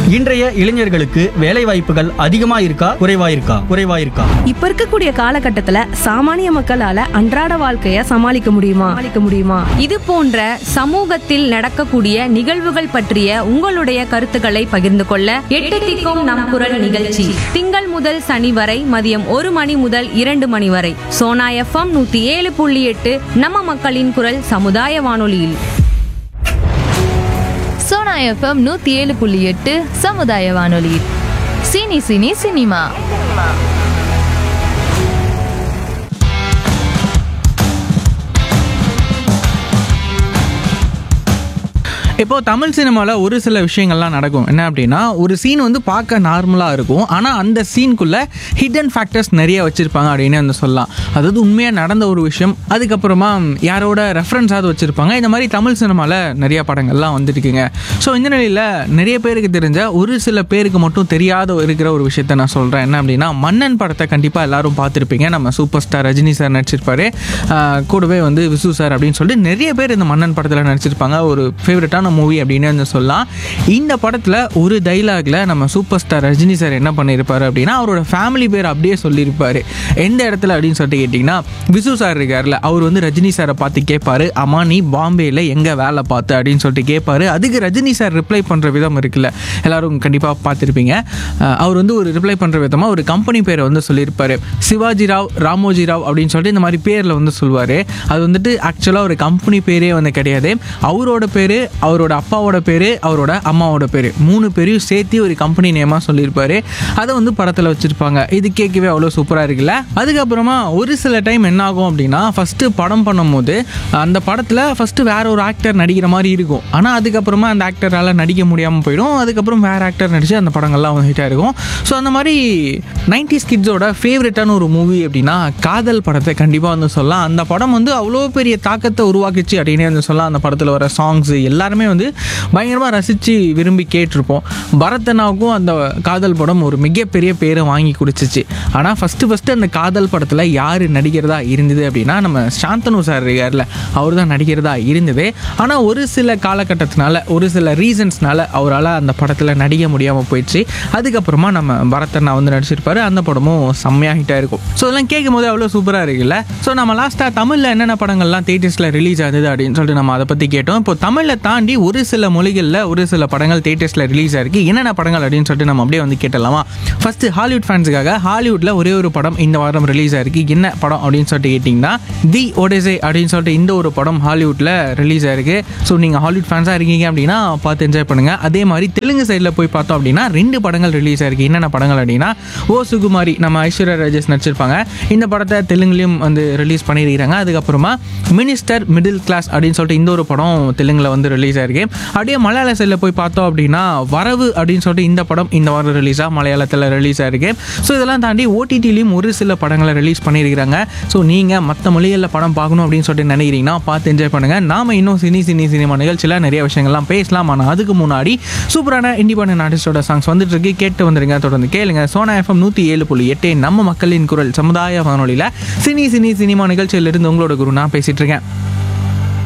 இன்றைய இளைஞர்களுக்கு வேலை வாய்ப்புகள் அதிகமா இருக்கா குறைவா இருக்கா குறைவா இருக்கா இப்ப இருக்கக்கூடிய காலகட்டத்துல சாமானிய மக்களால அன்றாட வாழ்க்கைய சமாளிக்க முடியுமா சமாளிக்க முடியுமா இது போன்ற சமூகத்தில் நடக்கக்கூடிய நிகழ்வுகள் பற்றிய உங்களுடைய கருத்துக்களை பகிர்ந்து கொள்ள எட்டு திக்கும் நம் குரல் நிகழ்ச்சி திங்கள் முதல் சனி வரை மதியம் ஒரு மணி முதல் இரண்டு மணி வரை சோனா எஃப்எம் நூத்தி ஏழு புள்ளி எட்டு நம்ம மக்களின் குரல் சமுதாய வானொலியில் சோனா எஃப்எம் நூத்தி ஏழு புள்ளி எட்டு சமுதாய வானொலி சினி சினி சினிமா இப்போ தமிழ் சினிமாவில் ஒரு சில விஷயங்கள்லாம் நடக்கும் என்ன அப்படின்னா ஒரு சீன் வந்து பார்க்க நார்மலாக இருக்கும் ஆனால் அந்த சீனுக்குள்ளே ஹிடன் ஃபேக்டர்ஸ் நிறைய வச்சுருப்பாங்க அப்படின்னு வந்து சொல்லலாம் அதாவது உண்மையாக நடந்த ஒரு விஷயம் அதுக்கப்புறமா யாரோட ரெஃபரன்ஸாவது வச்சுருப்பாங்க இந்த மாதிரி தமிழ் சினிமாவில் நிறைய படங்கள்லாம் வந்துருக்குங்க ஸோ இந்த நிலையில் நிறைய பேருக்கு தெரிஞ்ச ஒரு சில பேருக்கு மட்டும் தெரியாத இருக்கிற ஒரு விஷயத்த நான் சொல்கிறேன் என்ன அப்படின்னா மன்னன் படத்தை கண்டிப்பாக எல்லாரும் பார்த்துருப்பீங்க நம்ம சூப்பர் ஸ்டார் ரஜினி சார் நடிச்சிருப்பாரு ஆஹ் கூடவே வந்து விசு சார் அப்படின்னு சொல்லிட்டு நிறைய பேர் இந்த மன்னன் படத்தில் நடிச்சிருப்பாங்க ஒரு ஃபேவரட்டான மூவி அப்படின்னு வந்து சொல்லலாம் இந்த படத்தில் ஒரு டைலாகில் நம்ம சூப்பர் ஸ்டார் ரஜினி சார் என்ன பண்ணியிருப்பாரு அப்படின்னா அவரோட ஃபேமிலி பேர் அப்படியே சொல்லியிருப்பாரு எந்த இடத்துல அப்படின்னு சொல்லிட்டு கேட்டிங்கன்னா விசு சார் இருக்கார்ல அவர் வந்து ரஜினி சாரை பார்த்து கேட்பாரு அம்மா நீ பாம்பேயில் எங்கே வேலை பார்த்த அப்படின்னு சொல்லிட்டு கேட்பாரு அதுக்கு ரஜினி சார் ரிப்ளை பண்ணுற விதம் இருக்குல்ல எல்லாரும் கண்டிப்பாக பார்த்துருப்பீங்க அஹ் அவர் வந்து ஒரு ரிப்ளை பண்ணுற விதமாக ஒரு கம்பெனி பேரை வந்து சொல்லியிருப்பாரு சிவாஜி ராவ் ராமோஜி ராவ் அப்படின்னு சொல்லிட்டு இந்த மாதிரி பேரில் வந்து சொல்லுவார் அது வந்துட்டு ஆக்சுவலாக ஒரு கம்பெனி பேரே வந்து கிடையாது அவரோட பேர் அவரோட அப்பாவோட பேர் அவரோட அம்மாவோட பேர் மூணு பேரையும் சேர்த்து ஒரு கம்பெனி நேமாக சொல்லியிருப்பாரு அதை வந்து படத்தில் வச்சுருப்பாங்க இது கேட்கவே அவ்வளோ சூப்பராக இருக்குல்ல அதுக்கப்புறமா ஒரு சில டைம் என்ன ஆகும் அப்படின்னா ஃபஸ்ட்டு படம் பண்ணும்போது அந்த படத்தில் ஃபஸ்ட்டு வேற ஒரு ஆக்டர் நடிக்கிற மாதிரி இருக்கும் ஆனால் அதுக்கப்புறமா அந்த ஆக்டரால் நடிக்க முடியாமல் போயிடும் அதுக்கப்புறம் வேற ஆக்டர் நடித்து அந்த படங்கள்லாம் வந்து ஹிட்டாக இருக்கும் ஸோ அந்த மாதிரி நைன்டி கிட்ஸோட ஃபேவரட்டான ஒரு மூவி அப்படின்னா காதல் படத்தை கண்டிப்பாக வந்து சொல்லலாம் அந்த படம் வந்து அவ்வளோ பெரிய தாக்கத்தை உருவாக்கிச்சு அப்படின்னே வந்து சொல்லலாம் அந்த படத்தில் வர சாங்ஸ் எல்லாருமே வந்து பயங்கரமாக ரசித்து விரும்பி கேட்டிருப்போம் பரதனாவுக்கும் அந்த காதல் படம் ஒரு மிகப்பெரிய பேரை வாங்கி கொடுத்துச்சு ஆனால் ஃபஸ்ட்டு ஃபஸ்ட்டு அந்த காதல் படத்தில் யார் நடிக்கிறதா இருந்தது அப்படின்னா நம்ம சாந்தனு சார் இருக்கார்ல அவர் தான் நடிக்கிறதா இருந்தது ஆனால் ஒரு சில காலகட்டத்தினால ஒரு சில ரீசன்ஸ்னால அவரால் அந்த படத்தில் நடிக்க முடியாமல் போயிடுச்சு அதுக்கப்புறமா நம்ம பரதனா வந்து நடிச்சிருப்பாரு அந்த படமும் செம்மையாக ஹிட்டாக இருக்கும் ஸோ அதெல்லாம் கேட்கும் போது அவ்வளோ சூப்பராக இருக்குல்ல ஸோ நம்ம லாஸ்ட்டாக தமிழில் என்னென்ன படங்கள்லாம் தேட்டர்ஸில் ரிலீஸ் ஆகுது அப்படின்னு சொல்லிட்டு நம்ம அதை பற்றி கேட்டோம் இப்போ தமிழில் தாண்டி ஒரு சில மொழிகளில் ஒரு சில படங்கள் தேட்டர்ஸில் ரிலீஸ் ஆயிருக்கு என்னென்ன படங்கள் அப்படின்னு சொல்லிட்டு நம்ம அப்படியே வந்து கேட்டலாமா ஃபஸ்ட்டு ஹாலிவுட் ஃபேன்ஸுக்காக ஹாலிவுட்டில் ஒரே ஒரு படம் இந்த வாரம் ரிலீஸ் ஆயிருக்கு என்ன படம் அப்படின்னு சொல்லிட்டு கேட்டிங்கன்னா தி ஒடேசே அப்படின்னு சொல்லிட்டு இந்த ஒரு படம் ஹாலிவுட்டில் ரிலீஸ் ஆயிருக்கு ஸோ நீங்கள் ஹாலிவுட் ஃபேன்ஸாக இருக்கீங்க அப்படின்னா பார்த்து என்ஜாய் பண்ணுங்கள் அதே மாதிரி தெலுங்கு சைடில் போய் பார்த்தோம் அப்படின்னா ரெண்டு படங்கள் ரிலீஸ் ஆயிருக்கு என்னென்ன படங்கள் அப்படின்னா ஓ சுகுமாரி நம்ம ஐஸ்வர்யா ராஜேஷ் நடிச்சிருப்பாங்க இந்த படத்தை தெலுங்குலையும் வந்து ரிலீஸ் பண்ணியிருக்கிறாங்க அதுக்கப்புறமா மினிஸ்டர் மிடில் கிளாஸ் அப்படின்னு சொல்லிட்டு இந்த ஒரு படம் தெலுங்குல வந்து ரிலீஸ் ஆயிருக்கு அப்படியே மலையாள சைடில் போய் பார்த்தோம் அப்படின்னா வரவு அப்படின்னு சொல்லிட்டு இந்த படம் இந்த வாரம் ரிலீஸாக மலையாளத்தில் ரிலீஸ் ஆயிருக்கு ஸோ இதெல்லாம் தாண்டி ஓடிடிலையும் ஒரு சில படங்களை ரிலீஸ் பண்ணியிருக்கிறாங்க ஸோ நீங்கள் மற்ற மொழிகளில் படம் பார்க்கணும் அப்படின்னு சொல்லிட்டு நினைக்கிறீங்கன்னா பார்த்து என்ஜாய் பண்ணுங்கள் நாம இன்னும் சினி சினி சினிமா நிகழ்ச்சியில் நிறைய விஷயங்கள்லாம் பேசலாம் ஆனால் அதுக்கு முன்னாடி சூப்பரான இண்டிபெண்டன்ட் ஆர்டிஸ்டோட சாங்ஸ் வந்துட்டு இருக்கு கேட்டு வந்துருங்க தொடர்ந்து கேளுங்க சோனா எஃப்எம் நூற்றி ஏழு புள்ளி எட்டு நம்ம மக்களின் குரல் சமுதாய வானொலியில் சினி சினி சினிமா நிகழ்ச்சியிலிருந்து உங்களோட குரு நான் பேசிட்டு இருக்கேன்